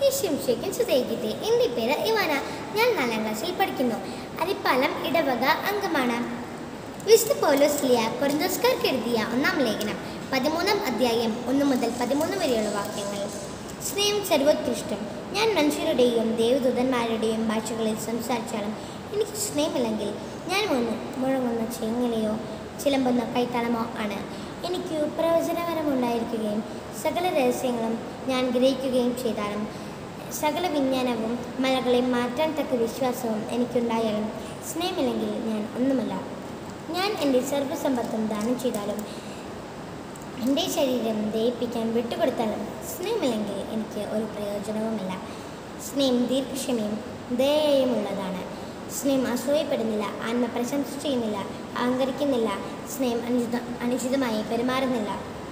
ഈശംശയ്ക്കും സുതേക്കിട്ടെ എൻ്റെ പേര് ഇവാന ഞാൻ നാലാം ക്ലാസ്സിൽ പഠിക്കുന്നു അരിപ്പാലം ഇടവക അംഗമാണ് വിശുദ്ധ പൗലോസ് ലിയ കൊറിന്തോസ്കാർക്ക് എഴുതിയ ഒന്നാം ലേഖനം പതിമൂന്നാം അധ്യായം ഒന്ന് മുതൽ പതിമൂന്ന് വരെയുള്ള വാക്യങ്ങൾ സ്നേഹം സർവോത്കൃഷ്ടം ഞാൻ മനുഷ്യരുടെയും ദേവദൂതന്മാരുടെയും ഭാഷകളിൽ സംസാരിച്ചാലും എനിക്ക് സ്നേഹമില്ലെങ്കിൽ ഞാൻ മുന്ന് മുഴങ്ങുന്ന ചെങ്ങലയോ ചിലമ്പുന്ന കൈത്തളമോ ആണ് എനിക്ക് പ്രവചനപരമുണ്ടായിരിക്കുകയും സകല രഹസ്യങ്ങളും ഞാൻ ഗ്രഹിക്കുകയും ചെയ്താലും സകല വിജ്ഞാനവും മലകളെ മാറ്റാൻ തക്ക വിശ്വാസവും എനിക്കുണ്ടായാലും സ്നേഹമില്ലെങ്കിൽ ഞാൻ ഒന്നുമല്ല ഞാൻ എൻ്റെ സർവ്വസമ്പത്തും ദാനം ചെയ്താലും എൻ്റെ ശരീരം ദയിപ്പിക്കാൻ വിട്ടുകൊടുത്താലും സ്നേഹമില്ലെങ്കിൽ എനിക്ക് ഒരു പ്രയോജനവുമില്ല സ്നേഹം ദീർഘക്ഷമയും ദയയുമുള്ളതാണ് സ്നേഹം അസൂയപ്പെടുന്നില്ല ആത്മ പ്രശംസ ചെയ്യുന്നില്ല അഹങ്കരിക്കുന്നില്ല സ്നേഹം അനുചിത അനുചിതമായി പെരുമാറുന്നില്ല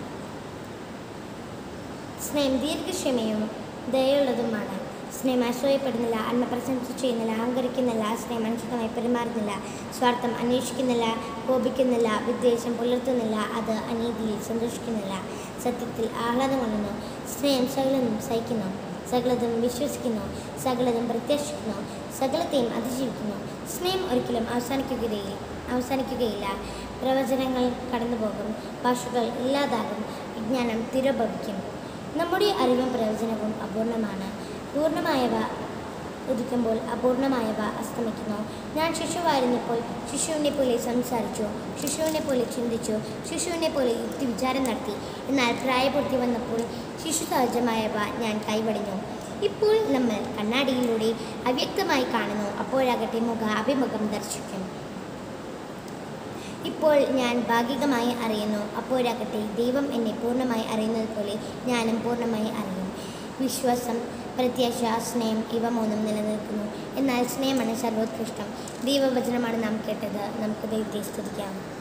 സ്നേഹം ദീർഘക്ഷമയും ദയുള്ളതുമാണ് സ്നേഹം അസൂയപ്പെടുന്നില്ല ആത്മപ്രശംസ ചെയ്യുന്നില്ല അഹങ്കരിക്കുന്നില്ല സ്നേഹം അനുചിതമായി പെരുമാറുന്നില്ല സ്വാർത്ഥം അന്വേഷിക്കുന്നില്ല കോപിക്കുന്നില്ല വിദ്വേഷം പുലർത്തുന്നില്ല അത് അനീതിയിൽ സന്തോഷിക്കുന്നില്ല സത്യത്തിൽ ആഹ്ലാദം കൊള്ളുന്നു സ്നേഹം സകലതും സഹിക്കുന്നു സകലതും വിശ്വസിക്കുന്നു സകലതും പ്രത്യാശിക്കുന്നു സകലത്തെയും അതിജീവിക്കുന്നു സ്നേഹം ഒരിക്കലും അവസാനിക്കുകയില്ല അവസാനിക്കുകയില്ല പ്രവചനങ്ങൾ കടന്നുപോകും ഭാഷകൾ ഇല്ലാതാകും വിജ്ഞാനം തിരോഭവിക്കും നമ്മുടെ അറിവും പ്രവചനവും അപൂർണമാണ് പൂർണ്ണമായവ ഉദിക്കുമ്പോൾ അപൂർണമായവ അസ്തമിക്കുന്നു ഞാൻ ശിശുവായിരുന്നപ്പോൾ ശിശുവിനെ പോലെ സംസാരിച്ചു ശിശുവിനെ പോലെ ചിന്തിച്ചു ശിശുവിനെ പോലെ യുക്തി വിചാരം നടത്തി എന്നാൽ പ്രായപൂർത്തി വന്നപ്പോൾ ശിശു സഹജമായവ ഞാൻ കൈവടിഞ്ഞു ഇപ്പോൾ നമ്മൾ കണ്ണാടിയിലൂടെ അവ്യക്തമായി കാണുന്നു അപ്പോഴാകട്ടെ മുഖ അഭിമുഖം ദർശിക്കും ഇപ്പോൾ ഞാൻ ഭാഗികമായി അറിയുന്നു അപ്പോഴാകട്ടെ ദൈവം എന്നെ പൂർണ്ണമായി അറിയുന്നത് പോലെ ഞാനും പൂർണ്ണമായി അറിയും വിശ്വാസം പ്രത്യാശ സ്നേഹം ഇവ മൂന്നും നിലനിൽക്കുന്നു എന്നാൽ സ്നേഹമാണ് സർവോത്കൃഷ്ടം ദൈവവചനമാണ് നാം കേട്ടത് നമുക്ക് ദൈവത്തെ സ്തുതിക്കാം